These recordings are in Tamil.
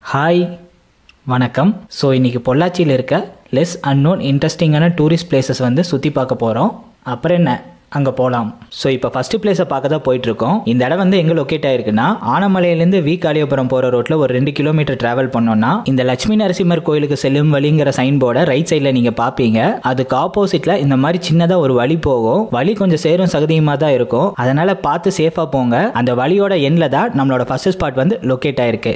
ஹாய் வணக்கம் ஸோ இன்றைக்கி பொள்ளாச்சியில் இருக்க லெஸ் அன்னோன் இன்ட்ரெஸ்டிங்கான டூரிஸ்ட் பிளேசஸ் வந்து சுற்றி பார்க்க போகிறோம் அப்புறம் என்ன அங்கே போகலாம் ஸோ இப்போ ஃபஸ்ட்டு பிளேஸை பார்க்க தான் போயிட்டுருக்கோம் இந்த இடம் வந்து எங்கே லொக்கேட் ஆயிருக்குன்னா ஆனமலையிலேருந்து வி காளியபுரம் போகிற ரோட்டில் ஒரு ரெண்டு கிலோமீட்டர் டிராவல் பண்ணோம்னா இந்த லட்சுமி நரசிம்மர் கோயிலுக்கு செல்லும் வழிங்கிற சைன் போர்டை ரைட் சைடில் நீங்கள் பார்ப்பீங்க அதுக்கு ஆப்போசிட்டில் இந்த மாதிரி சின்னதாக ஒரு வழி போகும் வழி கொஞ்சம் சேரும் சகதியுமாக தான் இருக்கும் அதனால் பார்த்து சேஃபாக போங்க அந்த வழியோட எண்ணில் தான் நம்மளோட ஃபஸ்ட்டு ஸ்பாட் வந்து லொக்கேட் ஆயிருக்கு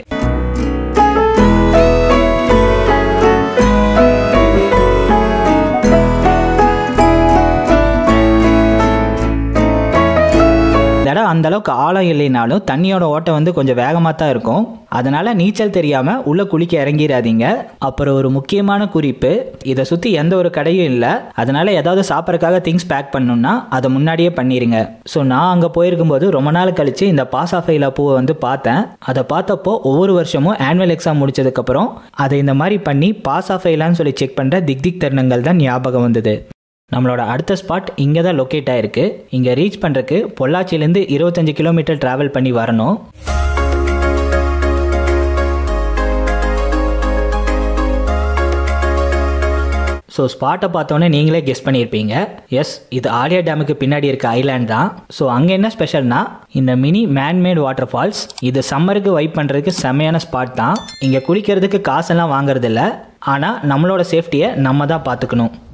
இந்த இடம் அந்த அளவுக்கு ஆழம் இல்லைனாலும் தண்ணியோட ஓட்டம் வந்து கொஞ்சம் வேகமாக தான் இருக்கும் அதனால நீச்சல் தெரியாம உள்ள குளிக்க இறங்கிடாதீங்க அப்புறம் ஒரு முக்கியமான குறிப்பு இதை சுற்றி எந்த ஒரு கடையும் இல்லை அதனால ஏதாவது சாப்பிட்றதுக்காக திங்ஸ் பேக் பண்ணணும்னா அதை முன்னாடியே பண்ணிடுங்க ஸோ நான் அங்கே போயிருக்கும்போது ரொம்ப நாள் கழிச்சு இந்த பாஸ் ஆஃப் ஐலா பூவை வந்து பார்த்தேன் அதை பார்த்தப்போ ஒவ்வொரு வருஷமும் ஆனுவல் எக்ஸாம் முடிச்சதுக்கப்புறம் அதை இந்த மாதிரி பண்ணி பாஸ் ஆஃப் ஐலான்னு சொல்லி செக் பண்ணுற திக் திக் தருணங்கள் தான் ஞாபகம் வந்தது நம்மளோட அடுத்த ஸ்பாட் இங்கே தான் லொக்கேட் ஆயிருக்கு இங்கே ரீச் பண்ணுறக்கு பொள்ளாச்சியிலேருந்து இருபத்தஞ்சு கிலோமீட்டர் ட்ராவல் பண்ணி வரணும் ஸோ ஸ்பாட்டை பார்த்தோன்னே நீங்களே கெஸ் பண்ணியிருப்பீங்க எஸ் இது ஆலியா டேமுக்கு பின்னாடி இருக்க ஐலாண்ட் தான் ஸோ அங்கே என்ன ஸ்பெஷல்னா இந்த மினி மேன்மேட் வாட்டர் ஃபால்ஸ் இது சம்மருக்கு வைப் பண்ணுறதுக்கு செமையான ஸ்பாட் தான் இங்கே குளிக்கிறதுக்கு காசெல்லாம் வாங்குறதில்ல ஆனால் நம்மளோட சேஃப்டியை நம்ம தான் பார்த்துக்கணும்